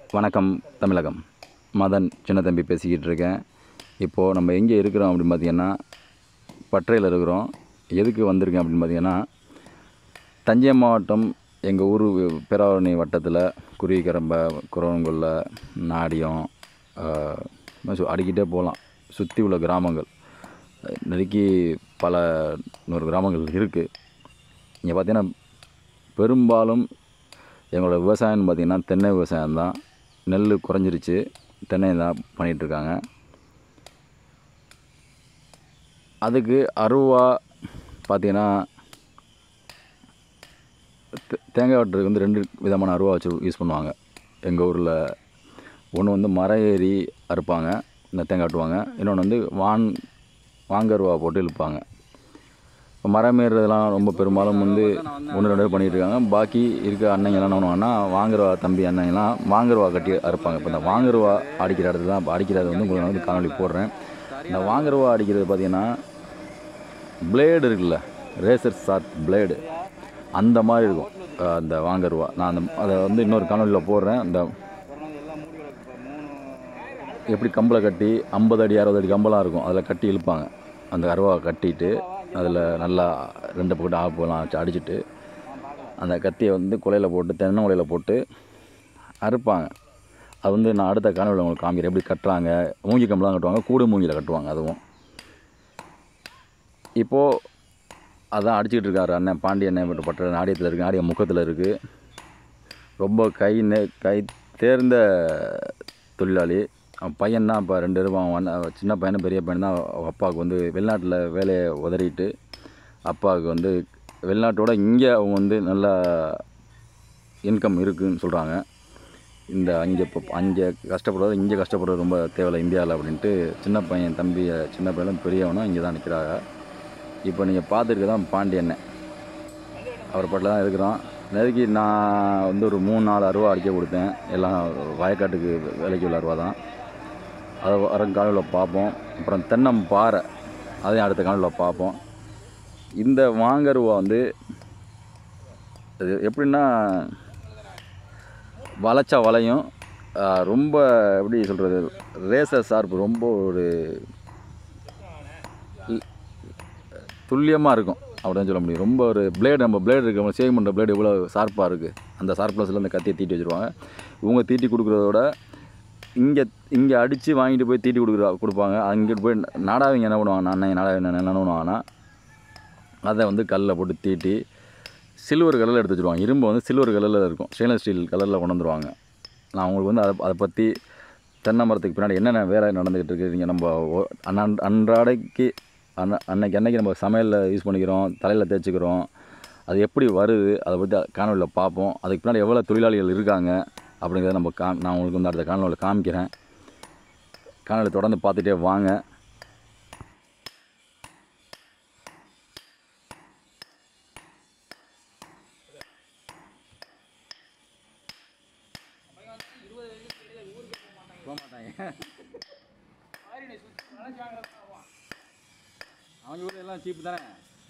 வணக்கம் தமிழகம் மதன் சின்ன தம்பி பேசிக்கிட்டு இருக்கேன் இப்போது நம்ம எங்கே இருக்கிறோம் அப்படின்னு பார்த்தீங்கன்னா பற்றையில் இருக்கிறோம் எதுக்கு வந்திருக்கேன் அப்படின்னு பார்த்தீங்கன்னா தஞ்சை மாவட்டம் எங்கள் ஊர் பேராவரணி வட்டத்தில் குருவிக்கரம்பை குரவன்கொல்ல நாடியம் ஆஹ், இன்னும் சு- அடிக்கிட்டே போகலாம் சுற்றி உள்ள கிராமங்கள் நெருக்கி பல நூறு கிராமங்கள் இருக்குது இங்கே பார்த்தீங்கன்னா பெரும்பாலும் எங்களோட விவசாயம்னு பார்த்திங்கன்னா தென்னை விவசாயம் தான் நெல் குறைஞ்சிருச்சு தென்னை தான் பண்ணிகிட்ருக்காங்க அதுக்கு அருவா பார்த்திங்கன்னா தே- தேங்காய் வெட்டுறதுக்கு வந்து ரெண்டு விதமான அருவா வச்சு யூஸ் பண்ணுவாங்க எங்கள் ஊரில் ஒன்று வந்து மரம் ஏறி அறுப்பாங்க இந்த தேங்காய் வெட்டுவாங்க இன்னொன்று வந்து வான் வாங்கருவா போட்டு இழுப்பாங்க இப்போ மரம் ஏறுறதுலாம் ரொம்ப பெரும்பாலும் வந்து ஒன்று ரெண்டு பேர் பண்ணிகிட்டு இருக்காங்க பாக்கி இருக்க அண்ணங்கெல்லாம் என்ன பண்ணுவாங்கன்னா வாங்குறவா தம்பி அண்ணங்கெல்லாம் வாங்குறவா கட்டி அறுப்பாங்க இப்போ இந்த வாங்குறவா அடிக்கிற இடத்துல தான் இப்போ அடிக்கிறது வந்து உங்களுக்கு நான் வந்து காணொலி போடுறேன் இந்த வாங்குறவா அடிக்கிறது பார்த்தீங்கன்னா பிளேடு இருக்குல்ல ரேசர் ஷார்ப் பிளேடு அந்த மாதிரி இருக்கும் அஹ் அந்த வாங்குறவா நான் அந்த அதை வந்து இன்னொரு காணொலியில் போடுறேன் அந்த எப்படி கம்பளை கட்டி ஐம்பது அடி அறுபது அடி கம்பெல்லாம் இருக்கும் அதில் கட்டி இழுப்பாங்க அந்த அருவா கட்டிட்டு அதில் நல்லா ரெண்டு பக்கத்து ஆப்பெல்லாம் வச்சு அடிச்சுட்டு அந்த கத்தியை வந்து குலையில் போட்டு தென்னை குலையில் போட்டு அறுப்பாங்க அது வந்து நான் அடுத்த காணொலியில் உங்களுக்கு காமிக்கிறேன் எப்படி கட்டுறாங்க மூங்கி கம்பெல்லாம் கட்டுவாங்க கூடு மூங்கியில் கட்டுவாங்க அதுவும் இப்போது அதான் அடிச்சுக்கிட்டு இருக்காரு அண்ணன் பாண்டி அண்ணன் பட்ட நாடியத்தில் இருக்குது நாடிய முக்கத்தில் இருக்குது ரொம்ப கை நே கை தேர்ந்த தொழிலாளி அவன் பையன் தான் இப்போ ரெண்டு பேரும் அவன் அண்ணன் சின்ன பையனும் பெரிய பையன் தான் அவங்க அப்பாவுக்கு வந்து வெளிநாட்டில் வேலையை உதறிட்டு அப்பாவுக்கு வந்து வெளிநாட்டோட இங்கே அவங்க வந்து நல்லா இன்கம் இருக்குதுன்னு சொல்கிறாங்க இந்த அங்கே இப்போ அங்கே கஷ்டப்படுறது இங்கே கஷ்டப்படுறது ரொம்ப தேவையில்லை இந்தியாவில் அப்படின்ட்டு சின்ன பையன் தம்பி சின்ன பையனும் பெரியவனும் இங்கே தான் நிற்கிறாங்க இப்போ நீங்கள் பார்த்துருக்க தான் பாண்டியண்ணன் அவர் பட்டில் தான் இருக்கிறோம் நெருக்கி நான் வந்து ஒரு மூணு நாலு அருவா அடிக்க கொடுத்தேன் எல்லாம் வயக்காட்டுக்கு வேலைக்கு உள்ள அருவா தான் அதை வர காலையில் பார்ப்போம் அப்புறம் தென்னம் பாறை அதையும் அடுத்த காலையில் பார்ப்போம் இந்த வாங்கருவா வந்து இது எப்படின்னா வளைச்சா வளையும் ஆஹ் ரொம்ப எப்படி சொல்கிறது ரேசர் ஷார்ப்பு ரொம்ப ஒரு துல்லியமாக இருக்கும் அப்படின்னு சொல்ல முடியும் ரொம்ப ஒரு பிளேடு நம்ம பிளேடு இருக்கு நம்ம சேவிங் பண்ணுற பிளேடு எவ்வளோ ஷார்ப்பாக இருக்குது அந்த ஷார்ப்னஸில் அந்த கத்தியை தீட்டி வச்சுருவாங்க இவங்க தீட்டி கொடுக்குறத விட இங்கே இங்கே அடித்து வாங்கிட்டு போய் தீட்டி கொடுக்குற கொடுப்பாங்க அங்கிட்டு போய் நாடாவிங்க என்ன பண்ணுவாங்க அண்ணன் நாடாவிங்க என்ன என்ன பண்ணுவாங்கன்னா அதை வந்து கல்லில் போட்டு தீட்டி சில்வர் கலரில் எடுத்து வச்சுருவாங்க இரும்பு வந்து சில்வர் கலரில் இருக்கும் ஸ்டெயின்லெஸ் ஸ்டீல் கலரில் கொண்டு வந்துருவாங்க நான் உங்களுக்கு வந்து அதை அதை பற்றி தென்னை மரத்துக்கு பின்னாடி என்னென்ன வேலை நடந்துக்கிட்டு இருக்குது நீங்கள் நம்ம ஒ- அன்றாட அன்றாடைக்கு அன்ன அன்னைக்கு அன்னைக்கு நம்ம சமையலில் யூஸ் பண்ணிக்கிறோம் தலையில் தேய்ச்சிக்கிறோம் அது எப்படி வருது அதை பற்றி காணொலியில் பார்ப்போம் அதுக்கு பின்னாடி எவ்வளோ தொழிலாளிகள் இருக்காங்க அப்படிங்கிறத நம்ம கா நான் உங்களுக்கு வந்து அடுத்த காணொலியில் காமிக்கிறேன் காணொலி தொடர்ந்து பார்த்துட்டே வாங்க போக மாட்டாங்க அவங்க ஊரில் எல்லாம் சீப்பு தானே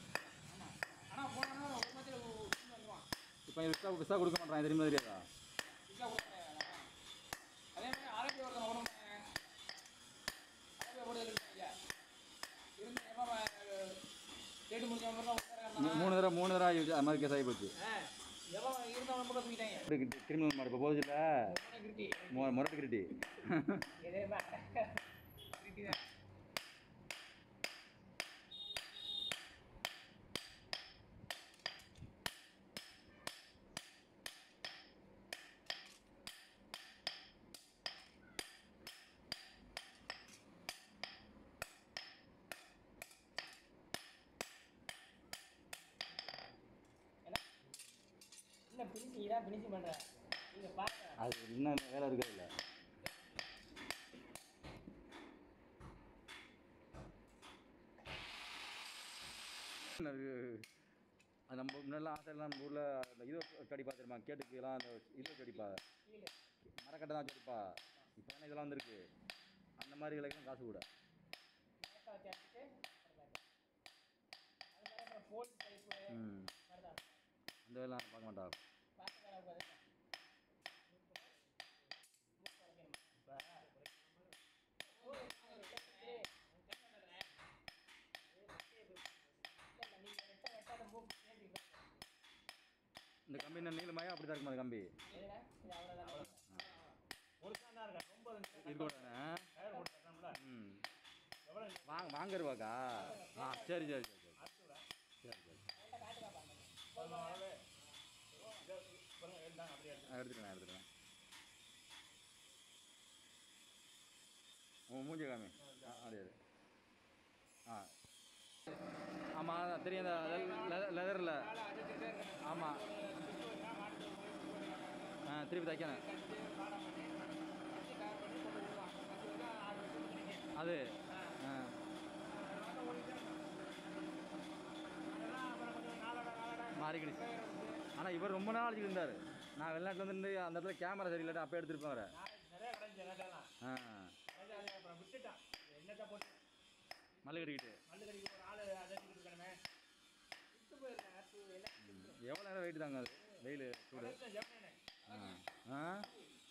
இப்போ விசா விசா கொடுக்க மாட்டாங்க தெரியுமா தெரியாதா மூ- மூணு தடவை மூணு தடவை ஆகி அது மாதிரி கேஸ் ஆகி போச்சு கிரிமினல் மாடு இப்போ போகுது இல்லை முரட்டு கிரிட்டி என்ன பினிஷிங் தான் பினிஷிங் பண்ணுறேன் நீங்கள் பாருங்க அது இன்னும் வேலை இருக்கிறது இல்லை அது நம்ம முன்னெல்லாம் ஆசைலாம் நம்ம ஊரில் அந்த இது வச்சு அடிப்பா தெரியுமா கேட்டுக்குலாம் அந்த இது வச்சு அடிப்பா மரக்கட்டை தான் வச்சு அடிப்பா இப்போ தானே இதெல்லாம் வந்திருக்கு அந்த மாதிரி விலைக்கு காசு கூட நேக்கா வச்சு அடிச்சுட்டு அது மாதிரி அப்புறம் போல்ட் பைப்பு ம் மாதிரிதான் அந்த வேலை பார்க்க மாட்டா பார்த்து வேலை பார்த்து தான் இருக்குமா அது கம்பி எதுடா? இது அவ்வளவுதான். ஒரு தான் தான் இருக்கா ரொம்ப இருக்கோண்ணே டயர் போட்டு கட்டணும்ல ம் எவ்வளோ வாங்க வாங்கிருவாக்கா ஆ சரி சரி சரி சரி அடுத்து சரி சரி அவன்கிட்ட காட்டு பாப்பா. பதினொன்று அளவு இதை பாருங்க எடுத்தாங்க அப்படியே எடுத்து ஆ, எடுத்துக்கிறேன் எடுத்துக்கிறேன் உன் மூஞ்சி காமி ஆ அப்படியே இரு. ஆ ஆமாம் தெரியும் இந்த லெதரில் ஆமாம் ஆ திருப்பி தைக்கணும் அது ஆ மாறிக்கிடுச்சு ஆனால் இவர் ரொம்ப நாள் அழைச்சிட்டு இருந்தார் நான் வெளிநாட்டில் வந்து அந்த இடத்துல கேமரா சரியில்லாட்டி அப்போ எடுத்துருப்பேன் அவரை நிறைய கடைஞ்சி எல்லாத்தையும் ஆ கடைஞ்சி அப்புறம் விட்டுட்டான் என்னத்தை போட்டு மல்லு கட்டிக்கிட்டு மல்லு கடிக்கு ஒரு ஆள் அதட்டிக்கிட்டு இருக்கணுமே விட்டு போயிருக்கேன். அடுத்து எல்லாம் எவ்வளோ நேரம் வெயிட் தாங்க அது வெயில் சூடு கடைசி ஜெமினே ஆ ஆ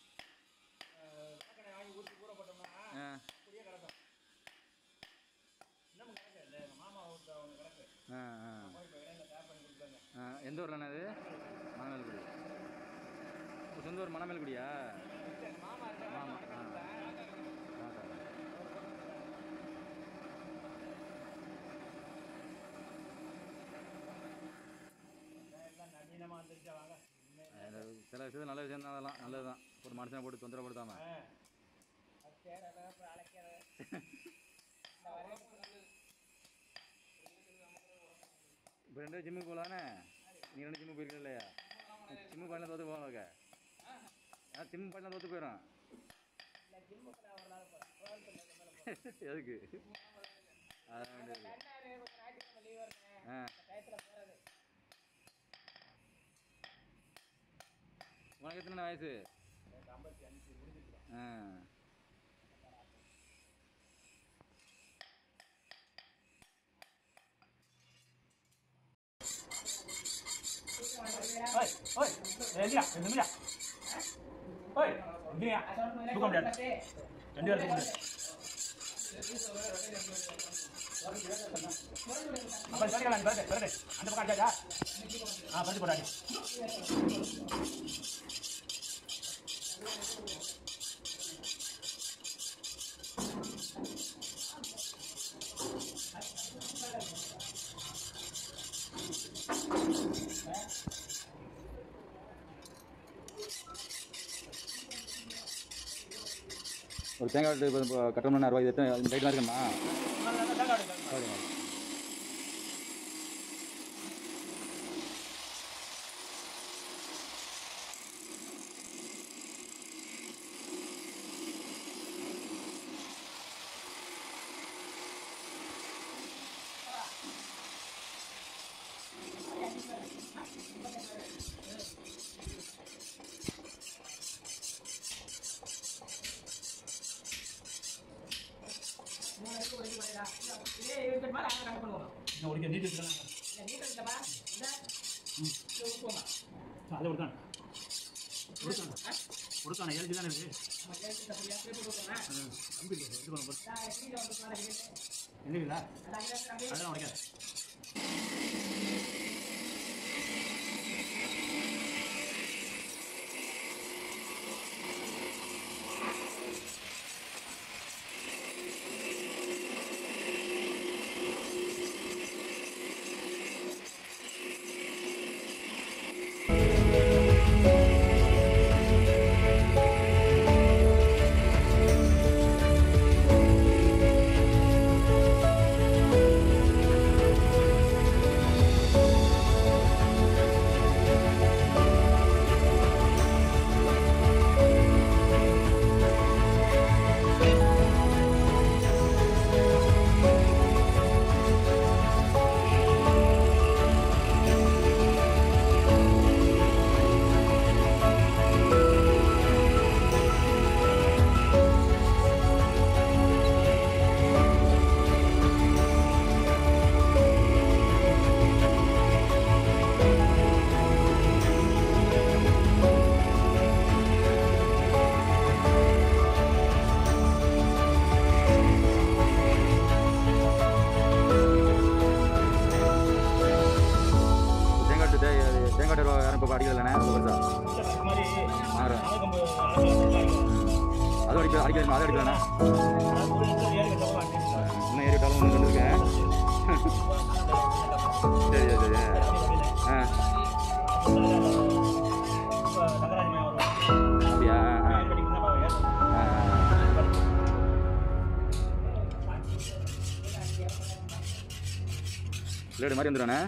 கடை வாங்கி ஊற்றி ஊற போட்டோம்னா ஆ அப்படியே கிடக்கும் இன்னமும் கிடக்கு இந்த எங்கள் மாமா ஊற்ற அவங்க கிடக்கு ஆ ஆ போய் இப்போ இடையில டேப் பண்ணி கொடுத்தாங்க ஆ எந்த ஊர்லண்ணா அது மணமேல்குடி உங்க சொந்த ஊர் மணமேல்குடியா மாமா இருக்கா? ஆமா, ஆ. வணக்கம். ஆ, சார். எல்லாம் நவீனமாக வந்துருச்சா வாங்க உண்மை. அது சில விஷயம் நல்ல விஷயம் தான் அதெல்லாம் நல்லது தான் ஒரு மனுஷனை போட்டு தொந்தரப்படுத்தாம ஆ அது தேடுறது, அப்புறம் அழைக்கிறது. இந்த வரைக்கும் இப்போ ரெண்டு ஜிம்முக்கு போகலானே நீ ரெண்டு ஜிம்முக்கு போயிருக்க இல்லையா ஜிம்மு பண்ணலாம் தோற்று போவாங்க ஆ ஜிம்மு பண்ணலாம் தோற்று போயிடும் இல்ல, ஜிம்முக்கு நான் ஒரு நாள் போறேன். கோயம்புத்தூர்ல இருந்து மேல போறேன். எதுக்கு அதான் வேண்டியது ரெண்டாயிரம் கொஞ்சம் ஞாயிற்றுக்கிழமை leave வருதுங்க. ஆ இந்த டயத்துல போறது. உனக்கு எத்தனை வயசு எனக்கு ஐம்பத்தி அஞ்சு முடிஞ்சிருக்கோம் ஆ ஓய் ஓய் எந்திரா எந்திரா ஓய் எந்திரியா தூக்க முடியாது ரெண்டு பேரும் தூக்க முடியாது அப்போ சரிக்கலாம் பரட்டு பரட்டு அந்த பக்கம் அடிச்சாச்சா ஆ பரட்டு போடாது ஒரு தேங்காய் வெட்டு இப்போ இப்போ கட்டணும்னா ரூபாய் எத்தனை ரைட் இருக்குமா சரிங்க மூணு அடிக்கு ஒரு அடி போடுறா. இதே இருபத்தெட்டு மாதிரி ஆயிரம் கணக்கு பண்ணுவோம். இன்னும் ஒரு நீட்டு இல்ல, நீட்டை விட்டப்பா. இந்தா. இது விட்டுப்போமா. அதை கொடுத்தானே கொடுத்தானே ஏழு தானே இருக்கு நம்ம கேட்டு அப்படியா கேட்டு கொடுக்கணும். கம்பி இது பண்ண போது நான் கீழே வந்து பாருங்க. என்னங்களா அந்த அங்கே தம்பி. அதெல்லாம் உடைக்காது ஆ அது அடிக்க அடிக்க அதை அடிக்கலாண்ணா ஏறி இன்னும் ஏறி விட்டாலும் ஒன்று இருக்கேன் சரி சரி சரி ஆ அப்படியா ஆ ஆ லேடு மாதிரி வந்துடுவானே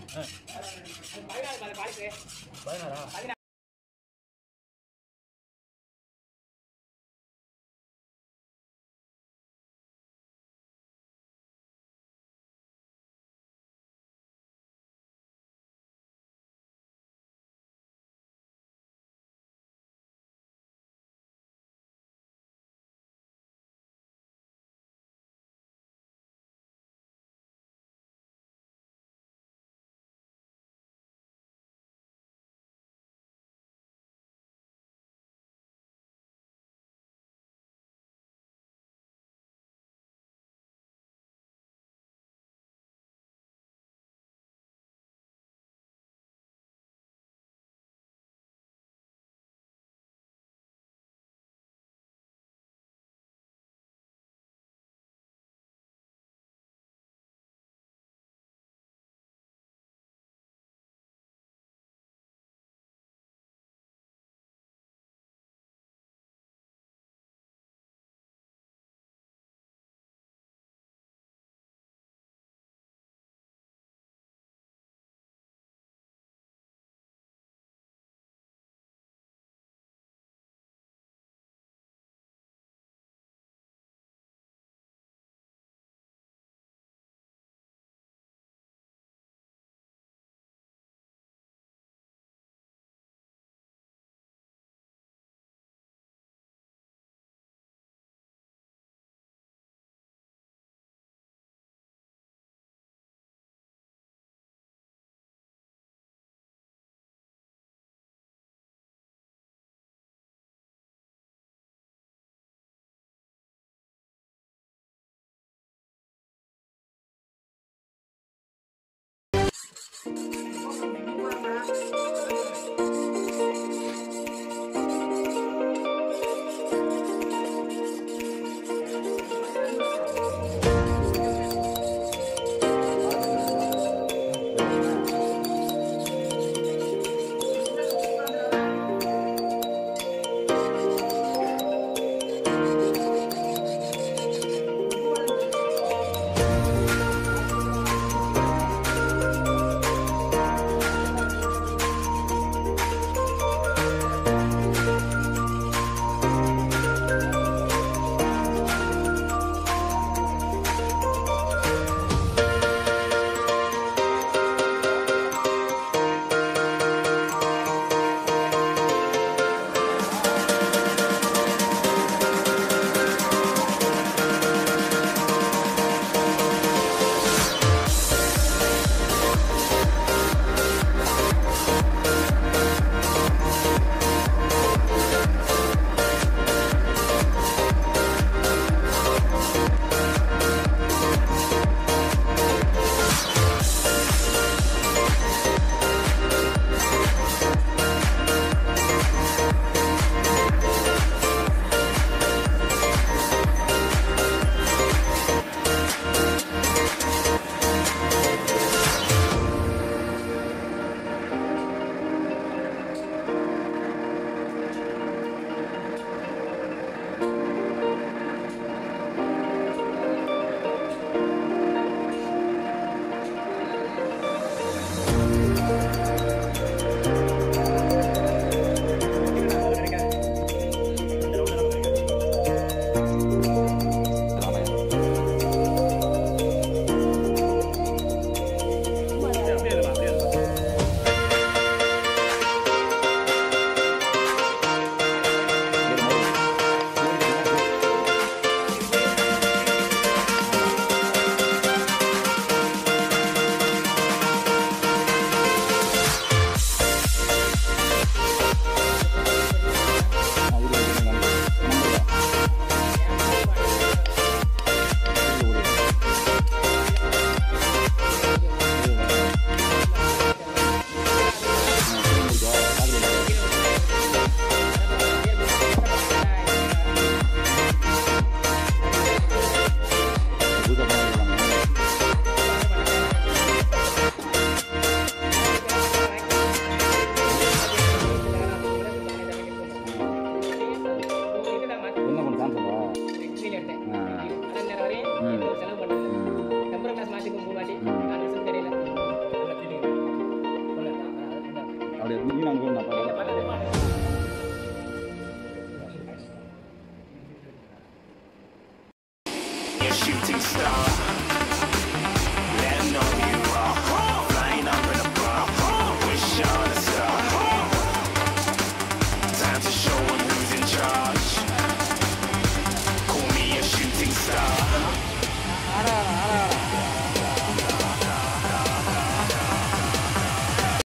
கிடைக்காது